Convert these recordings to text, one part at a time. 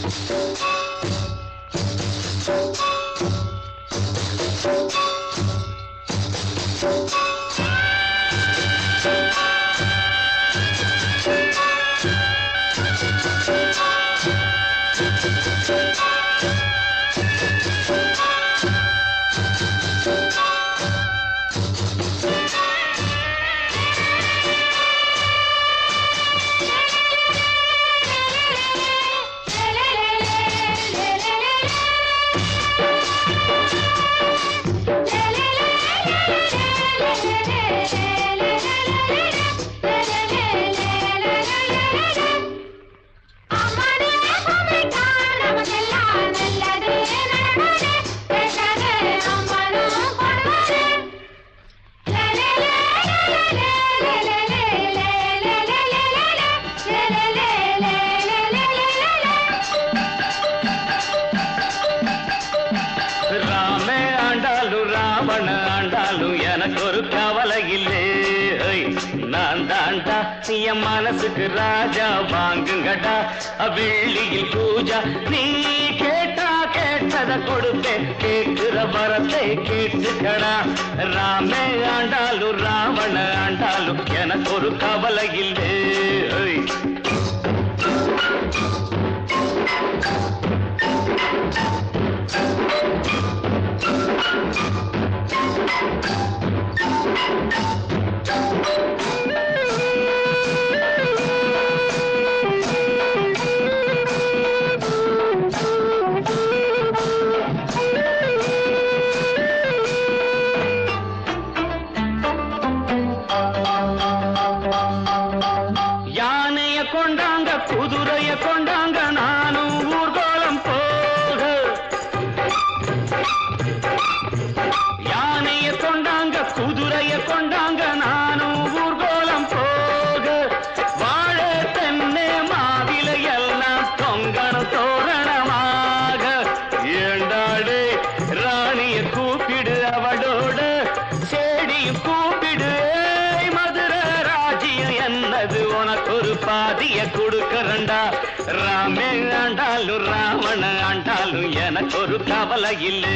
ராமே ஆண்டாலும் ராவண ஆண்டாலும் எனக்கு ஒரு கவலை இல்லை ஐ, நான் தாண்டா என் மனசுக்கு ராஜா வாங்குங்கடா வெள்ளியில் பூஜா நீ கேட்டா கேட்டத கொடுப்பேன் கேட்கிற வரத்தை கேட்டுக்கடா ராமே ஆண்டாலும் ராவண ஆண்டாலும் எனக்கு ஒரு கவலை இல்லை ஐ. யானைய கொண்டாங்க குதிரைய கொண்டாங்க நானும் ஊர்கோலம் போக யானைய கொண்டாங்க குதிரைய கொண்டாங்க நானும் ஊர்கோலம் போக வாழ தென்னை மாவில எல்லாம் தொங்கணும் தோரணமாக ஏண்டாடு ராணிய கூப்பிடு அவளோட செடியும் கூப்பிடு ஏய் மதுரை ராஜ்யம் என்னது உனக்கு ஒரு பாதிய கொடுக்கறண்டா ராமே ஆண்டாலும் ராவண ஆண்டாலும் எனக்கு ஒரு கவலை இல்லை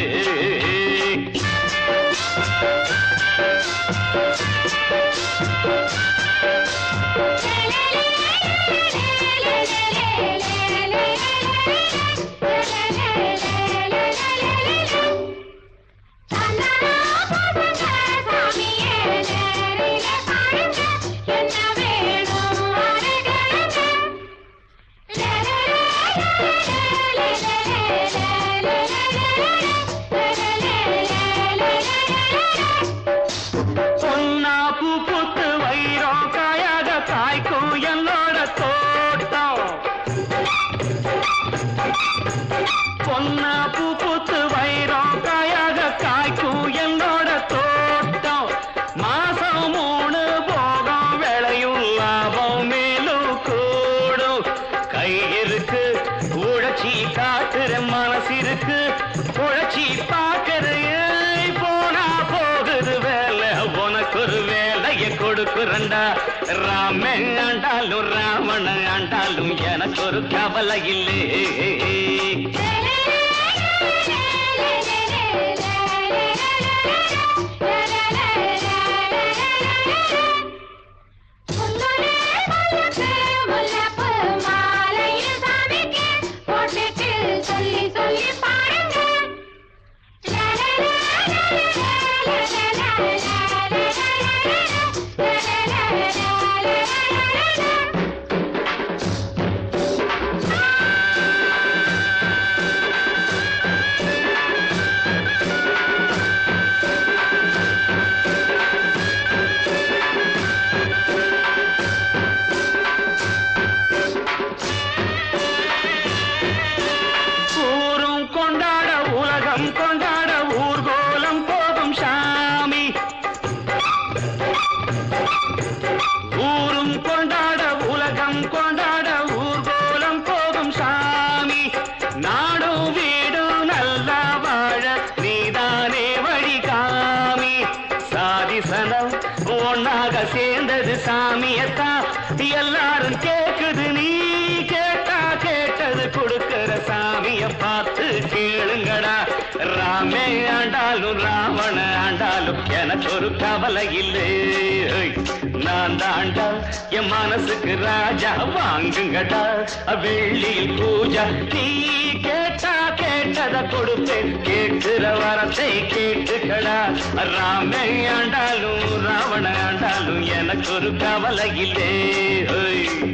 பொன்னா பூ பூத்து வைரம் காயாக காய்க்கும் என்னோட தோட்டம் பொன்னா பூ பூத்து வைரம் காயாக காய்க்கும் என்னோட தோட்டம் மாசம் மூணு போகம் விளையும் லாபம் மேலும் கூடும் கை இருக்கு உழைச்சி காட்டுற மனசு இருக்கு உழைச்சி பார்க்கற ஏய் போனா போகுது வேலை உனக்கு ஒரு வேலையை கொடுக்குறண்டா ராமே ஆண்டாலும் ராவண ஆண்டாலும் எனக்கு ஒரு கவலை இல்லை சொல்லி சொல்லி பாருங்க ராமே ஆண்டாலும் ராவண ஆண்டாலும் எனக்கு ஒரு கவலை இல்லை ஹை, நான் தாண்டா என் மனசுக்கு ராஜா வாங்குங்கடா வெள்ளியில் பூஜா நீ கேட்டா கேட்டத கொடுப்பேன் கேட்கிற வரத்தை கேட்டுக்கடா ராமே ஆண்டாலும் ராவண ஆண்டாலும் எனக்கு ஒரு கவலை இல்லை ஹை